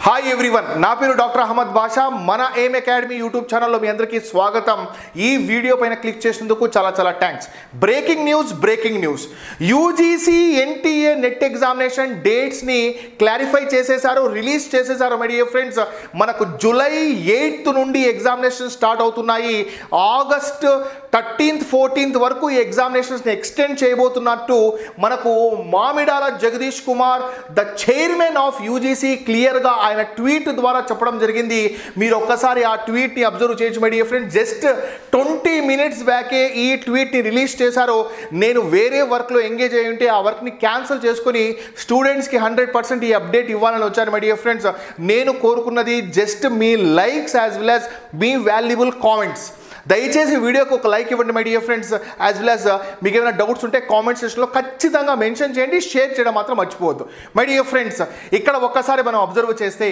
hi everyone నా పేరు doctor Ahmed బాషా మన ఏం అకాడమీ యూట్యూబ్ ఛానల్లో మీ అందరికీ స్వాగతం ఈ వీడియో పైన క్లిక్ చేసినందుకు చాలా చాలా thanks breaking news breaking news UGC NTA NET examination డేట్స్ని క్లారిఫై చేసేసారు రిలీజ్ చేసేసారు మై డియర్ ఫ్రెండ్స్ మనకు జూలై ఎయిత్ నుండి ఎగ్జామినేషన్ స్టార్ట్ అవుతున్నాయి ఆగస్ట్ థర్టీన్త్ ఫోర్టీన్త్ వరకు ఈ ఎగ్జామినేషన్స్ని ఎక్స్టెండ్ చేయబోతున్నట్టు మనకు Mamidala Jagadesh Kumar the chairman of UGC క్లియర్గా ఆయన ట్వీట్ ద్వారా చెప్పడం జరిగింది మీరు ఒక్కసారి ఆ ట్వీట్ని అబ్జర్వ్ చేయొచ్చు my dear friend just twenty minutes బ్యాకే ఈ ట్వీట్ని రిలీజ్ చేశారు నేను వేరే వర్క్లో ఎంగేజ్ అయి ఉంటే ఆ వర్క్ని క్యాన్సిల్ చేసుకొని స్టూడెంట్స్కి హండ్రెడ్ పర్సెంట్ ఈ అప్డేట్ ఇవ్వాలని వచ్చాను మై డియర్ ఫ్రెండ్స్ నేను కోరుకున్నది జస్ట్ మీ లైక్స్ యాజ్ వెల్ యాజ్ మీ వాల్యుబుల్ కామెంట్స్ దయచేసి వీడియోకి ఒక లైక్ ఇవ్వండి my dear friends as well as మీకు ఏమైనా డౌట్స్ ఉంటే కామెంట్ సెక్షన్లో ఖచ్చితంగా మెన్షన్ చేయండి షేర్ చేయడం మాత్రం మర్చిపోవద్దు మై డియర్ ఫ్రెండ్స్ ఇక్కడ ఒక్కసారి మనం అబ్జర్వ్ చేస్తే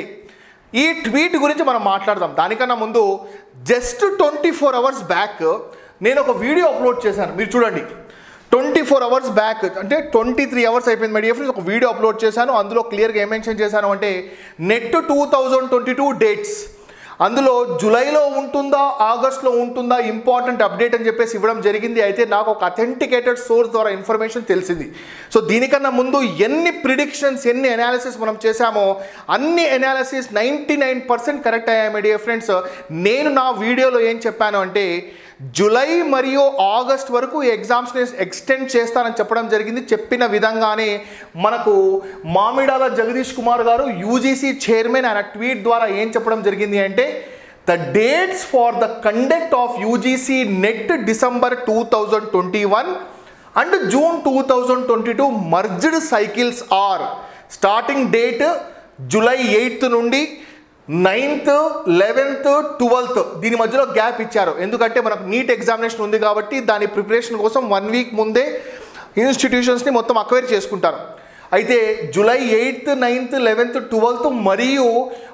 ఈ ట్వీట్ గురించి మనం మాట్లాడదాం దానికన్నా ముందు just twenty four hours back నేను ఒక వీడియో అప్లోడ్ చేశాను మీరు చూడండి ట్వంటీ ఫోర్ అవర్స్ బ్యాక్ అంటే ట్వంటీ త్రీ అవర్స్ అయిపోయింది మై డియర్ ఫ్రెండ్స్ ఒక వీడియో అప్లోడ్ చేశాను అందులో క్లియర్గా ఏం మెన్షన్ చేశాను అంటే NET two thousand twenty two dates అందులో జూలైలో ఉంటుందా ఆగస్ట్లో ఉంటుందా ఇంపార్టెంట్ అప్డేట్ అని చెప్పేసి ఇవ్వడం జరిగింది అయితే నాకు ఒక అథెంటికేటెడ్ సోర్స్ ద్వారా ఇన్ఫర్మేషన్ తెలిసింది సో దీనికన్నా ముందు ఎన్ని ప్రిడిక్షన్స్ ఎన్ని అనాలిసిస్ మనం చేశామో అన్ని analysis ninety nine percent correct అయ్యాయి మై డియర్ ఫ్రెండ్స్ నేను నా వీడియోలో ఏం చెప్పాను అంటే జూలై మరియు ఆగస్ట్ వరకు ఈ ఎగ్జామ్స్ని ఎక్స్టెండ్ చేస్తానని చెప్పడం జరిగింది చెప్పిన విధంగానే మనకు మామిడాల జగదీష్ కుమార్ గారు యూజీసీ చైర్మన్ ఆయన ట్వీట్ ద్వారా ఏం చెప్పడం జరిగింది అంటే the dates for the conduct of UGC NET December two thousand twenty one and June two thousand twenty two merged cycles are starting date July eighth నుండి నైన్త్ లెవెన్త్ ట్వెల్త్ దీని మధ్యలో gap ఇచ్చారు ఎందుకంటే మనకు నీట్ ఎగ్జామినేషన్ ఉంది కాబట్టి దాని preparation కోసం వన్ వీక్ ముందే ఇన్స్టిట్యూషన్స్ని మొత్తం అక్వైర్ చేసుకుంటారు అయితే July eighth ninth eleventh twelfth మరియు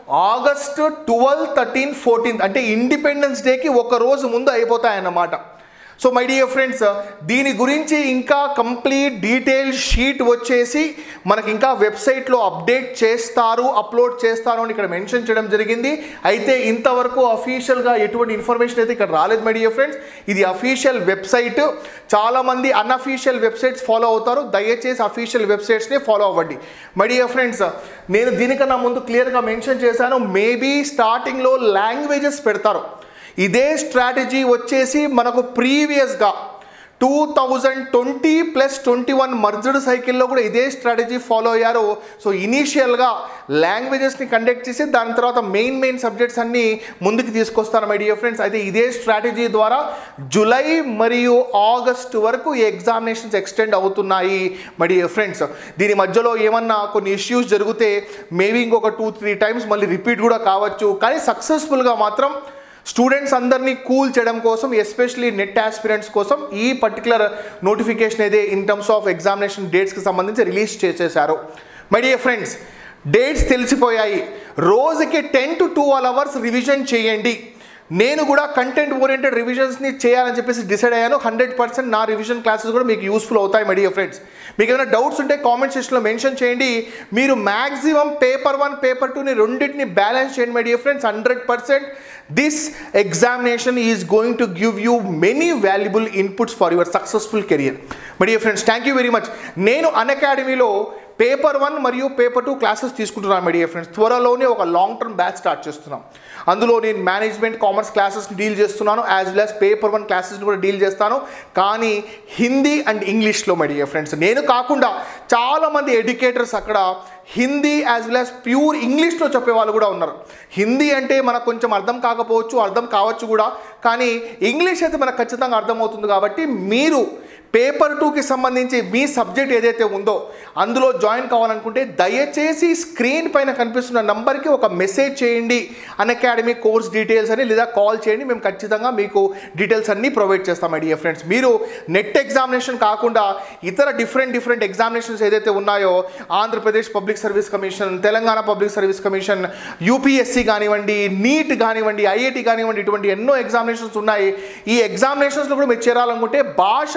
ఆగస్ట్ ట్వెల్వ్ థర్టీన్ ఫోర్టీన్త్ అంటే ఇండిపెండెన్స్ డేకి ఒక రోజు ముందు అయిపోతాయన్నమాట సో మై డియర్ ఫ్రెండ్స్ దీని గురించి ఇంకా కంప్లీట్ డీటెయిల్ షీట్ వచ్చేసి మనకి ఇంకా వెబ్సైట్లో అప్డేట్ చేస్తారు అప్లోడ్ చేస్తారు అని ఇక్కడ మెన్షన్ చేయడం జరిగింది అయితే ఇంతవరకు అఫీషియల్గా ఎటువంటి ఇన్ఫర్మేషన్ అయితే ఇక్కడ రాలేదు మై డియర్ ఫ్రెండ్స్ ఇది అఫీషియల్ వెబ్సైట్ చాలామంది అన్అఫీషియల్ వెబ్సైట్స్ ఫాలో అవుతారు దయచేసి అఫీషియల్ వెబ్సైట్స్ని ఫాలో అవ్వండి మై డియర్ ఫ్రెండ్స్ నేను దీనికన్నా ముందు క్లియర్గా మెన్షన్ చేశాను మేబీ స్టార్టింగ్లో లాంగ్వేజెస్ పెడతారు ఇదే స్ట్రాటజీ వచ్చేసి మనకు ప్రీవియస్గా two thousand twenty plus twenty one merged సైకిల్లో కూడా ఇదే స్ట్రాటజీ ఫాలో అయ్యారు సో ఇనీషియల్గా లాంగ్వేజెస్ని కండక్ట్ చేసి దాని తర్వాత మెయిన్ మెయిన్ సబ్జెక్ట్స్ అన్నీ ముందుకు తీసుకొస్తాను మై డియర్ ఫ్రెండ్స్ అయితే ఇదే స్ట్రాటజీ ద్వారా జూలై మరియు ఆగస్ట్ వరకు ఈ ఎగ్జామినేషన్స్ ఎక్స్టెండ్ అవుతున్నాయి మై డియర్ ఫ్రెండ్స్ దీని మధ్యలో ఏమన్నా కొన్ని ఇష్యూస్ జరిగితే మేబీ ఇంకొక టూ త్రీ టైమ్స్ మళ్ళీ రిపీట్ కూడా కావచ్చు కానీ సక్సెస్ఫుల్గా మాత్రం స్టూడెంట్స్ అందరినీ కూల్ చేయడం కోసం ఎస్పెషలీ నెట్ ఆస్పిరెంట్స్ కోసం ఈ పర్టికులర్ నోటిఫికేషన్ అయితే ఇన్ టర్మ్స్ ఆఫ్ ఎగ్జామినేషన్ డేట్స్కి సంబంధించి రిలీజ్ చేసేశారు మై డియర్ ఫ్రెండ్స్ డేట్స్ తెలిసిపోయాయి రోజుకి ten to twelve hours revision చేయండి నేను కూడా కంటెంట్ ఓరియంటెడ్ రివిజన్స్ని చేయాలని చెప్పేసి డిసైడ్ అయ్యాను హండ్రెడ్ పర్సెంట్ నా రివిజన్ క్లాసెస్ కూడా మీకు యూస్ఫుల్ అవుతాయి మై డియర్ ఫ్రెండ్స్ మీకు ఏమైనా డౌట్స్ ఉంటే కామెంట్ సెక్షన్లో మెన్షన్ చేయండి మీరు మ్యాక్సిమం పేపర్ వన్ పేపర్ టూని రెండింటిని బ్యాలెన్స్ చేయండి my dear friends hundred percent this examination is going to give you many valuable inputs for your successful career my dear friends thank you very much నేను అన్ అకాడమీలో paper one మరియు paper two classes తీసుకుంటున్నాను my dear friends త్వరలోనే ఒక long term batch start చేస్తున్నాం అందులో నేను మేనేజ్మెంట్ కామర్స్ క్లాసెస్ని డీల్ చేస్తున్నాను as well as paper one క్లాసెస్ని కూడా డీల్ చేస్తాను కానీ హిందీ అండ్ ఇంగ్లీష్లో మై డియర్ ఫ్రెండ్స్ నేను కాకుండా చాలామంది ఎడ్యుకేటర్స్ అక్కడ Hindi as well as pure ఇంగ్లీష్లో చెప్పే వాళ్ళు కూడా ఉన్నారు హిందీ అంటే మనకు కొంచెం అర్థం కాకపోవచ్చు అర్థం కావచ్చు కూడా కానీ ఇంగ్లీష్ అయితే మనకు ఖచ్చితంగా అర్థమవుతుంది కాబట్టి మీరు పేపర్ టూకి సంబంధించి మీ సబ్జెక్ట్ ఏదైతే ఉందో అందులో జాయిన్ కావాలనుకుంటే దయచేసి స్క్రీన్ పైన కనిపిస్తున్న నంబర్కి ఒక మెసేజ్ చేయండి అన్ అకాడమీ కోర్స్ డీటెయిల్స్ అని లేదా కాల్ చేయండి మేము ఖచ్చితంగా మీకు డీటెయిల్స్ అన్నీ ప్రొవైడ్ చేస్తాం ఐడియా ఫ్రెండ్స్ మీరు నెట్ ఎగ్జామినేషన్ కాకుండా ఇతర డిఫరెంట్ డిఫరెంట్ ఎగ్జామినేషన్స్ ఏదైతే ఉన్నాయో Andhra Pradesh public service commission Telangana public service commission UPSC కానివ్వండి నీట్ కానివ్వండి ఐఐటి కానివ్వండి ఇటువంటి ఎన్నో ఎగ్జామినేషన్స్ ఉన్నాయి ఈ ఎగ్జామినేషన్స్లో కూడా మీరు చేరాలనుకుంటే భాష అన్న కోర్స్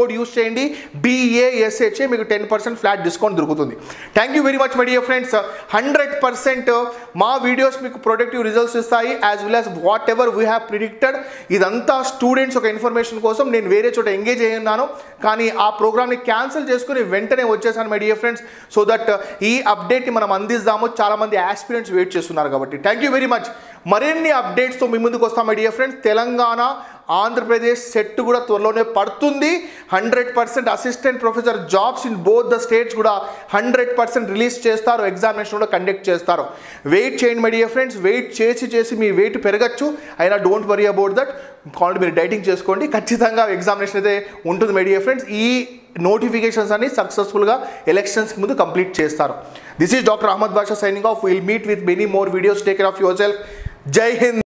కోడ్ యూస్ చేయండి బిఏఎస్హెచ్ఏ మీకు టెన్ పర్సెంట్ ఫ్లాట్ డిస్కౌంట్ దొరుకుతుంది thank you very much my dear friends hundred percent మా వీడియోస్ మీకు ప్రొడక్టివ్ రిజల్ట్స్ ఇస్తాయి as well as whatever we have predicted ఇదంతా స్టూడెంట్స్ ఒక ఇన్ఫర్మేషన్ కోసం నేను వేరే చోట ఎంగేజ్ అయ్యి ఉన్నాను కానీ ఆ ప్రోగ్రామ్ని క్యాన్సిల్ చేసుకుని వెంటనే వచ్చేసాను my dear friends so that ఈ అప్డేట్ని మనం అందిస్తాము చాలామంది ఆస్పిరెంట్స్ వెయిట్ చేస్తున్నారు కాబట్టి థ్యాంక్ యూ వెరీ మచ్ మరిన్ని అప్డేట్స్తో మీ ముందుకు వస్తాం my dear friends Telangana Andhra Pradesh SET కూడా త్వరలోనే పడుతుంది hundred percent assistant professor jobs in both the states కూడా హండ్రెడ్ పర్సెంట్ రిలీజ్ చేస్తారు ఎగ్జామినేషన్ కూడా కండక్ట్ చేస్తారు వెయిట్ చేయండి మై డియర్ ఫ్రెండ్స్ వెయిట్ చేసి చేసి మీ వెయిట్ పెరగచ్చు అయినా don't worry about that call మీరు డైటింగ్ చేసుకోండి ఖచ్చితంగా ఎగ్జామినేషన్ అయితే ఉంటుంది మై డియర్ ఫ్రెండ్స్ ఈ నోటిఫికేషన్స్ అన్ని సక్సెస్ఫుల్గా ఎలక్షన్స్కి ముందు కంప్లీట్ చేస్తారు this is doctor Ahmed Basha signing off will meet with many more videos take care of yourself Jai Hind